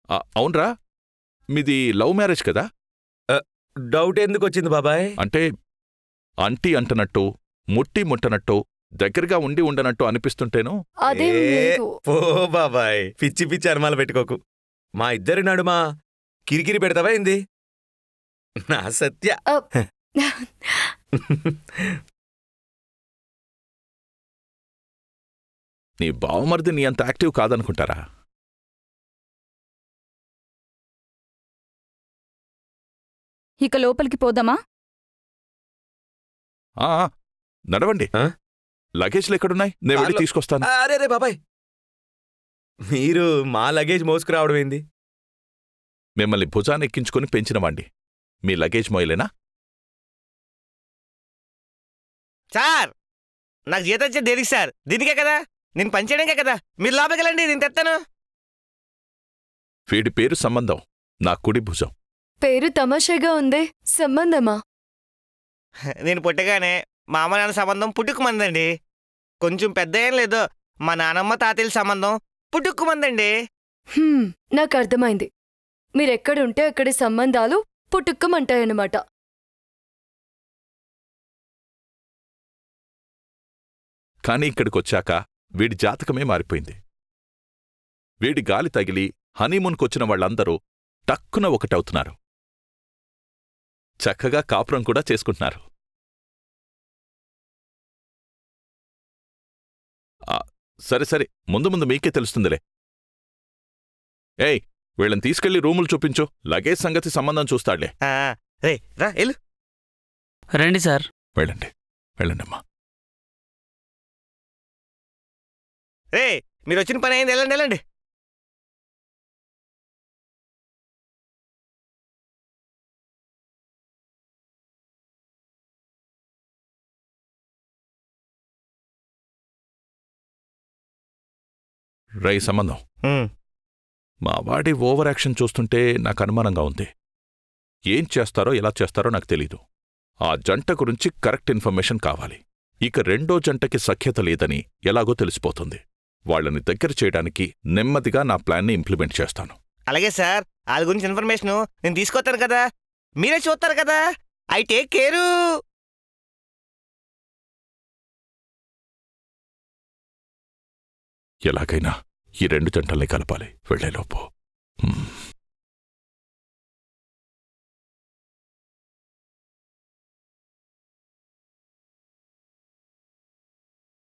ఆ, అవునరా మీది లవ్ మ్యారేజ్ కదా డౌట్ ఎందుకు వచ్చింది బాబాయ్ అంటే అంటీ అంటనట్టు ముట్టి ముట్టనట్టు దగ్గరగా ఉండి ఉండనట్టు అనిపిస్తుంటేను అదేం ఏ, లేదు పో బాబాయ్ పిచ్చి పిచ్చి అనుమాలు పెట్టుకోకు మా ఇద్దరి నడుమా కిరికిరి పెడతావా ఏంది నా సత్య అప్. నీ బావమరిది నీ అంత యాక్టివ్ కాదనుకుంటారా ఇక లోపలికి పోదామా ఆ, ఆ, నడవండి ఆ? లగేజ్లు ఎక్కడున్నాయి నేను వెళ్ళి కార్లో- తీసుకొస్తాను అరే రే బాబాయ్ మీరు మా లగేజ్ మోసుకురావడం ఏంది మిమ్మల్ని భుజాన్ని ఎక్కించుకొని పెంచినవాండి మీ లగేజ్ మోయలేనా సార్ నాకు జీతం వచ్చేది దేనికి సార్ దీనికే కదా నేను పనిచేయడానికే కదా మీరు లోపలికి వెళ్ళండి నేను తెస్తాను వీడి పేరు సంబంధం నా కుడి భుజం పేరు తమాషాగా ఉంది సంబంధమా నేను పుట్టగానే మా అమ్మ నాన్న సంబంధం పుట్టుకుమందండి కొంచెం పెద్ద ఏం లేదు మా నానమ్మ తాతయ్యల సంబంధం పుట్టుకుమందండి హ్మ్, నాకు అర్థమైంది మీరెక్కడుంటే అక్కడి సంబంధాలు పుట్టుక్కమంటాయన్నమాట కానీ ఇక్కడికొచ్చాక వీడి జాతకమే మారిపోయింది వీడి గాలి తగిలి హనీమూన్కొచ్చిన వాళ్ళందరూ టక్కున ఒకటవుతున్నారు చక్కగా కాపురం కూడా చేసుకుంటున్నారు ఆ, సరే సరే ముందు ముందు మీకే తెలుస్తుందిలే ఏయ్ వీళ్ళని తీసుకెళ్లి రూములు చూపించు లగేజ్ సంగతి సంబంధం చూస్తాడులే ఆ, రే రా వెళ్ళు రండి సార్ వెళ్ళండి వెళ్ళండమ్మా రే మీరు వచ్చిన పని అయింది వెళ్ళండి వెళ్ళండి రై సంబంధం ఉమ్, మా వాడి ఓవర్ యాక్షన్ చూస్తుంటే నాకు అనుమానంగా ఉంది ఏం చేస్తారో ఎలా చేస్తారో నాకు తెలీదు ఆ జంట గురించి కరెక్ట్ ఇన్ఫర్మేషన్ కావాలి ఇక రెండో జంటకి సఖ్యత లేదని ఎలాగో తెలిసిపోతుంది వాళ్ళని దగ్గర చేయడానికి నెమ్మదిగా నా ప్లాన్ని ఇంప్లిమెంట్ చేస్తాను అలాగే సార్ వాళ్ళ గురించి ఇన్ఫర్మేషన్ నేను తీసుకొస్తాను కదా మీరే చూస్తారు కదా ఐ టేక్ కేరు ఎలాగైనా ఈ రెండు జంటల్ని కలపాలి వెళ్లేలోపు హ్మ్.